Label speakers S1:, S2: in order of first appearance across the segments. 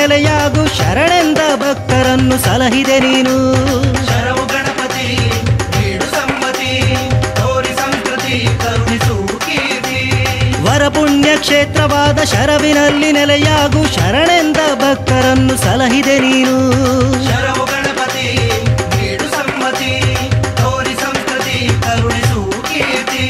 S1: ನೆಲೆಯಾಗು ಶರಣೆಂದ ಭಕ್ತರನ್ನು ಸಲಹಿದೆ ನೀನು
S2: ಶರವು ಗಣಪತಿ ನೀಡು ಸಮ್ಮತಿ ತೋರಿ ಸಂಸ್ಕೃತಿ ಕರುಣಿಸು ಕೀರ್ತಿ
S1: ವರಪುಣ್ಯ ಕ್ಷೇತ್ರವಾದ ಶರವಿನಲ್ಲಿ ನೆಲೆಯಾಗು ಶರಣೆಂದ ಭಕ್ತರನ್ನು ಸಲಹಿದೆ ನೀನು
S2: ಶರವು ಗಣಪತಿ ನೀಡು ಸಮ್ಮತಿ ತೋರಿ ಸಂಸ್ಕೃತಿ ಕರುಣಿಸು ಕೀರ್ತಿ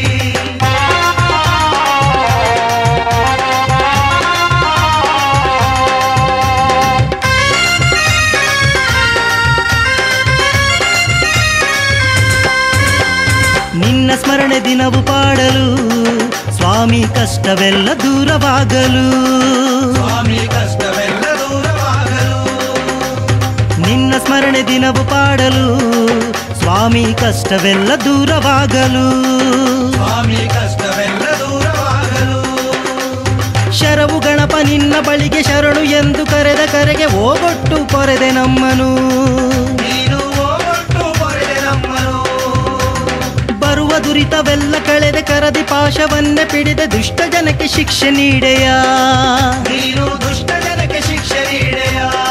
S1: ನಿನ್ನ ಸ್ಮರಣೆ ದಿನವು ಪಾಡಲು ಸ್ವಾಮಿ ಕಷ್ಟವೆಲ್ಲ ದೂರವಾಗಲು
S2: ಸ್ವಾಮಿ ಕಷ್ಟವೆಲ್ಲ ದೂರವಾಗಲು
S1: ನಿನ್ನ ಸ್ಮರಣೆ ದಿನವು ಪಾಡಲು ಸ್ವಾಮಿ ಕಷ್ಟವೆಲ್ಲ ದೂರವಾಗಲು
S2: ಸ್ವಾಮಿ ಕಷ್ಟವೆಲ್ಲ ದೂರವಾಗಲು
S1: ಶರವು ಗಣಪ ನಿನ್ನ ಬಳಿಗೆ ಶರಣು ಎಂದು ಕರೆದ ಕರೆಗೆ ಓಗೊಟ್ಟು ಕೊರೆದೆ ನಮ್ಮನು
S2: ನೀನು ಒಟ್ಟು ಪೊರೆದೆ ನಮ್ಮನು
S1: ಬರುವ ದುರಿತವೆಲ್ಲ ಕಳೆದೆ ಕರದಿ ಪಾಶವನ್ನೇ ಪಿಡಿದ ದುಷ್ಟ ಜನಕ್ಕೆ ಶಿಕ್ಷೆ ನೀಡೆಯ
S2: ನೀನು ದುಷ್ಟ ಜನಕ್ಕೆ ಶಿಕ್ಷೆ ನೀಡೆಯ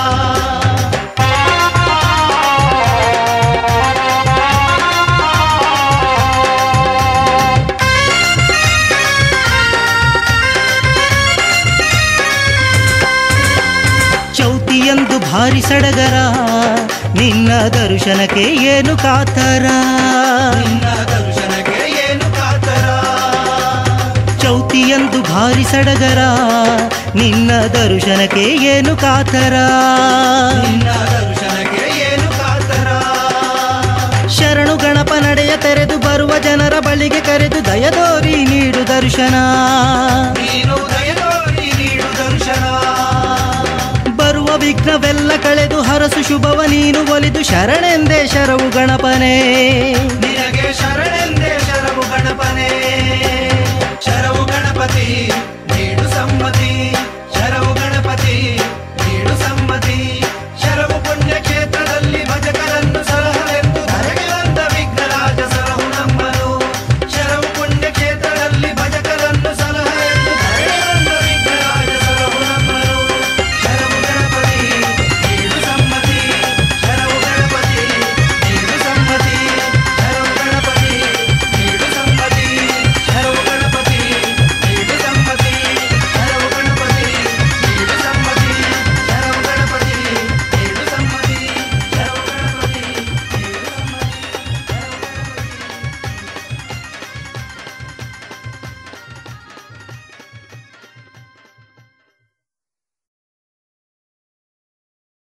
S1: ಚೌತಿಯಂದು ಭಾರಿ ಸಡಗರ ನಿನ್ನ ದರ್ಶನಕ್ಕೆ ಏನು ಕಾತರ
S2: ನಿನ್ನ ದರ್ಶನಕ್ಕೆ ಏನು ಕಾತರ
S1: ಚೌತಿಯಂದು ಭಾರಿ ಸಡಗರ ನಿನ್ನ ದರ್ಶನಕ್ಕೆ ಏನು ಕಾತರ
S2: ನಿನ್ನ ದರ್ಶನಕ್ಕೆ ಏನು ಕಾತರ
S1: ಶರಣು ಗಣಪ ನಡೆಯ ತೆರೆದು ಬರುವ ಜನರ ಬಳಿಗೆ ಕರೆದು ದಯದೋರಿ ನೀಡು ದರ್ಶನ
S2: ನೀನು ದಯದೋರಿ ನೀಡು ದರ್ಶನ
S1: ಬರುವ ವಿಘ್ನವೆಲ್ಲ ಕಳೆದು ಹರಸು ಶುಭವ ನೀನು ಒಲಿದು ಶರಣೆಂದೇ ಶರವು ಗಣಪನೇ
S2: ನಿನಗೆ ಶರಣೆಂದೇ ಶರವು ಗಣಪನೇ ಶರವು ಗಣಪತಿ ನೀಡು ಸಮ್ಮತಿ